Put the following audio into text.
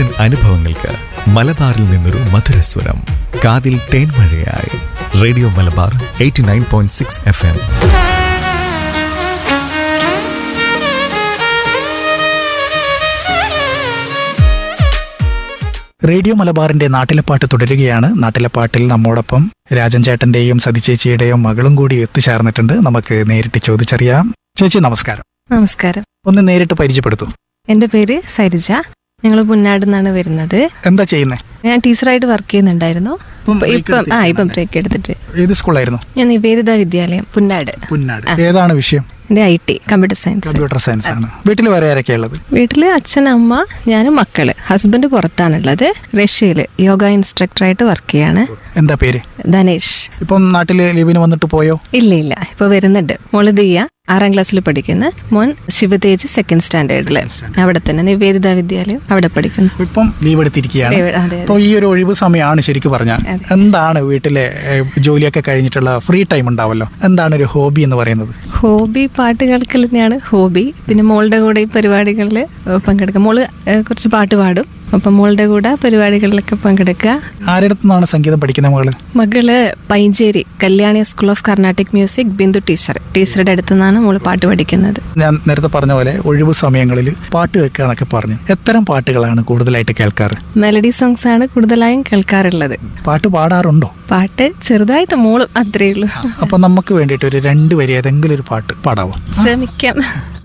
അനുഭവങ്ങൾക്ക് മലബാറിൽ നിന്നൊരു മധുരസ്വരം കാതിൽ തേൻമഴയായി radio Malabar eighty nine point six F M radio മലബാറിന്റെ നാട്ടിലെ പാട്ട് തുടരുകയാണ് നാട്ടിലെ പാട്ടിൽ നമ്മോടൊപ്പം രാജൻ ചേട്ടന്റെയും സതി ചേച്ചിയുടെയും മകളും കൂടി എത്തിച്ചേർന്നിട്ടുണ്ട് നമുക്ക് നേരിട്ട് ചോദിച്ചറിയാം ചേച്ചി നമസ്കാരം നമസ്കാരം ഒന്ന് നേരിട്ട് പരിചയപ്പെടുത്തൂ എൻ്റെ പേര് സരിജ ഞങ്ങൾ പുന്നാട് നിന്നാണ് വരുന്നത് എന്താ ചെയ്യുന്നേ ഞാൻ ടീച്ചറായിട്ട് വർക്ക് ചെയ്യുന്നുണ്ടായിരുന്നു ഇപ്പം break ഇപ്പം ആ ഇപ്പം എടുത്തിരിക്കുകയാണല്ലേ? ബ്രേക്ക് എടുത്തിട്ട് ഏത് സ്കൂളായിരുന്നു ഞാൻ നിവേദിത വിദ്യാലയം പുന്നാട് പുന്നാട് ഏതാണ് വിഷയം എൻ്റെ I T computer science computer science ആണ് വീട്ടിൽ വേറെ ആരൊക്കെയാ ഉള്ളത് വീട്ടിൽ അച്ഛൻ അമ്മ ഞാനും മക്കള് ഹസ്ബൻഡ് പുറത്താണുള്ളത് റഷ്യയിൽ യോഗ ഇൻസ്ട്രക്ടറായിട്ട് വർക്ക് ചെയ്യാണ് എന്താ പേര് ധനേഷ് ഇപ്പം നാട്ടില് ലീവിന് വന്നിട്ട് പോയോ ഇല്ല ഇല്ല ഇപ്പൊ വരുന്നുണ്ട് മോള് ദിയ ആറാം ക്ലാസ്സിൽ പഠിക്കുന്ന മോൻ ശിവതേജ് സെക്കൻഡ് സ്റ്റാൻഡേർഡിൽ അവിടെ തന്നെ നിവേദിത വിദ്യാലയം അവിടെ പഠിക്കുന്നു ഇപ്പം ലീവ് എടുത്തിരിക്കുകയാണ് അതെ അതെ അപ്പോൾ ഈ ഒരു ഒഴിവ് സമയമാണ് ശരിക്കും പറഞ്ഞാൽ അതെ. എന്താണ് വീട്ടിലെ ഏഹ്, ജോലിയൊക്കെ കഴിഞ്ഞിട്ടുള്ള ഫ്രീ ടൈം ഉണ്ടാവല്ലോ എന്താണ് ഒരു ഹോബി എന്ന് പറയുന്നത് ഹോബി പാട്ട് കേൾക്കൽ തന്നെയാണ് ഹോബി പിന്നെ മോളുടെ കൂടെ ഈ പരിപാടികളിൽ പങ്കെടുക്കുക മോള് ഏഹ്, കുറച്ച് പാട്ട് പാടും അപ്പം മോളുടെ കൂടെ പരിപാടികളിലൊക്കെ പങ്കെടുക്കുക ആരുടെ നിന്നാണ് സംഗീതം പഠിക്കുന്ന മകള് മകള് Painchery Kalyani school of Carnatic music Bindu teacher ടീച്ചറുടെ അടുത്തു നിന്നാണ് മോള് പാട്ട് പഠിക്കുന്നത് ഞാൻ നേരത്തെ പറഞ്ഞ പോലെ ഒഴിവ് സമയങ്ങളിൽ പാട്ട് വെക്കുക എന്നൊക്കെ പറഞ്ഞു എത്തരം പാട്ടുകളാണ് കൂടുതലായിട്ട് കേൾക്കാറ് മെലഡി സോങ്സ് ആണ് കൂടുതലായും കേൾക്കാറുള്ളത് പാട്ട് പാടാറുണ്ടോ പാട്ട് ചെറുതായിട്ട് മോളും അത്രയേ ഉള്ളൂ അപ്പൊ നമുക്ക് വേണ്ടിയിട്ട് ഒരു രണ്ട് വരി ഏതെങ്കിലും ഒരു പാട്ട് പാടാവോ ശ്രമിക്കാം